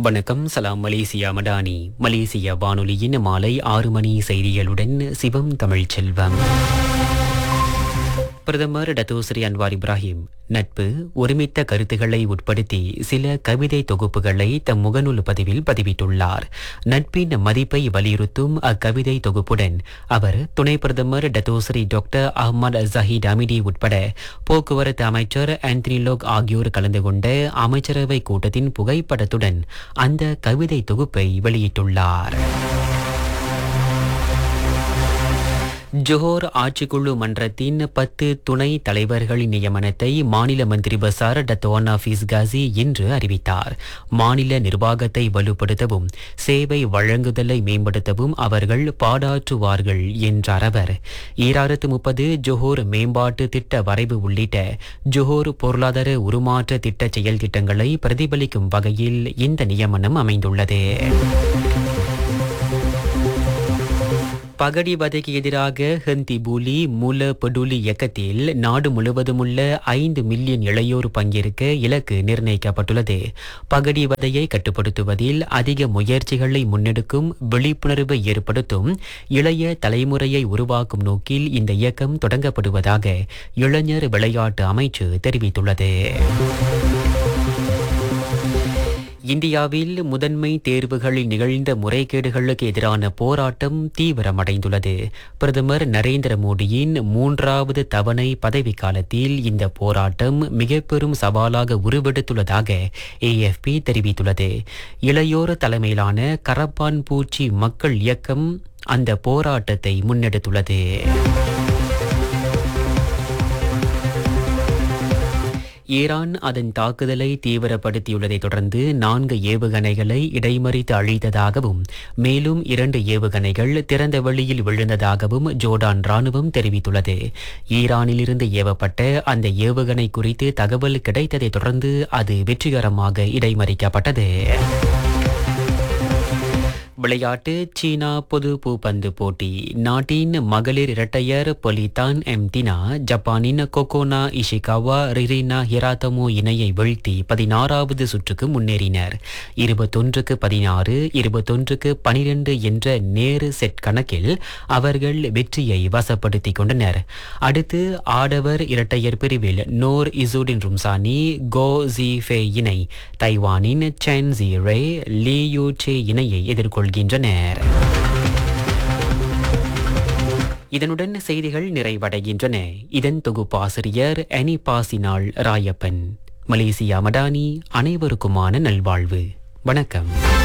வணக்கம் சலாம் மலேசியா மடானி மலேசிய வானொலியின் மாலை ஆறு மணி செய்திகளுடன் சிவம் தமிழ் செல்வம் பிரதமர் டத்தோஸ்ரீ அன்வார் இப்ராஹிம் நட்பு ஒருமித்த கருத்துக்களை உட்படுத்தி சில கவிதை தொகுப்புகளை தம் முகநூல் பதிவில் பதிவிட்டுள்ளார் நட்பின் மதிப்பை வலியுறுத்தும் அக்கவிதை தொகுப்புடன் அவர் துணை பிரதமர் Datuk Seri doctor Ahmad Zahid Hamidi உட்பட போக்குவரத்து அமைச்சர் ஆந்தனி லோக் ஆகியோர் கலந்து கொண்ட அமைச்சரவை கூட்டத்தின் புகைப்படத்துடன் அந்த கவிதை தொகுப்பை வெளியிட்டுள்ளார் ஜோஹர் ஆட்சிக்குழு மன்றத்தின் பத்து துணை தலைவர்களின் நியமனத்தை மாநில மந்திரி பசார் டத்தோன் ஹபீஸ் காசி இன்று அறிவித்தார் மாநில நிர்வாகத்தை வலுப்படுத்தவும் சேவை வழங்குதலை மேம்படுத்தவும் அவர்கள் பாடாற்றுவார்கள் என்றார் அவர் ஈராயிரத்து முப்பது ஜோஹர் மேம்பாட்டு திட்ட வரைவு உள்ளிட்ட ஜோஹர் பொருளாதார உருமாற்ற திட்ட செயல் திட்டங்களை பிரதிபலிக்கும் வகையில் இந்த நியமனம் அமைந்துள்ளது பகடிவதைக்கு எதிராக ஹந்தி பூலி மூல படுலி இயக்கத்தில் நாடு முழுவதும் உள்ள ஐந்து மில்லியன் இளையோர் பங்கேற்க இலக்கு நிர்ணயிக்கப்பட்டுள்ளது பகடிவதையை கட்டுப்படுத்துவதில் அதிக முயற்சிகளை முன்னெடுக்கும் விழிப்புணர்வை ஏற்படுத்தும் இளைய தலைமுறையை உருவாக்கும் நோக்கில் இந்த இயக்கம் தொடங்கப்படுவதாக இளைஞர் விளையாட்டு அமைச்சு தெரிவித்துள்ளது இந்தியாவில் முதன்மை தேர்வுகளில் நிகழ்ந்த முறைகேடுகளுக்கு எதிரான போராட்டம் தீவிரமடைந்துள்ளது பிரதமர் நரேந்திர மோடியின் மூன்றாவது தவணை பதவிக்காலத்தில் இந்த போராட்டம் மிக பெரும் சவாலாக உருவெடுத்துள்ளதாக ஏஎஃப்பி தெரிவித்துள்ளது இளையோர் தலைமையிலான கரப்பான் பூச்சி மக்கள் இயக்கம் அந்த போராட்டத்தை முன்னெடுத்துள்ளது ஈரான் அதன் தாக்குதலை தீவிரப்படுத்தியுள்ளதைத் தொடர்ந்து நான்கு ஏவுகணைகளை இடைமறித்து அழித்ததாகவும் மேலும் இரண்டு ஏவுகணைகள் திறந்த வெளியில் விழுந்ததாகவும் ஜோர்டான் ராணுவம் தெரிவித்துள்ளது ஈரானிலிருந்து ஏவப்பட்ட அந்த ஏவுகணை குறித்து தகவல் கிடைத்ததைத் தொடர்ந்து அது வெற்றிகரமாக இடைமறிக்கப்பட்டது விளையாட்டு சீனா பொது பூப்பந்து போட்டி நாட்டின் மகளிர் இரட்டையர் பொலிதான் எம் தினா ஜப்பானின் கொகோனா இஷிகாவா ரிரினா ஹிராத்தமோ இணையை வீழ்த்தி பதினாறாவது சுற்றுக்கு முன்னேறினர் இருபத்தொன்றுக்கு பதினாறு இருபத்தொன்றுக்கு பனிரெண்டு என்ற நேரு செட் கணக்கில் அவர்கள் வெற்றியை வசப்படுத்திக் கொண்டனர் அடுத்து ஆடவர் இரட்டையர் பிரிவில் நோர் இசூடின் ரும்சானி கோ ஜி ஃபே இணை தைவானின் Chen Zhi Ray Lee Yu Chieh இணையை எதிர்கொள்கிறார் கொள்கின்றனர் இதனுடன் செய்திகள் நிறைவடைகின்றன இதன் தொகுப்பாசிரியர் அனி பாசினாள் ராயப்பன் மலேசியா மடானி அனைவருக்குமான நல்வாழ்வு வணக்கம்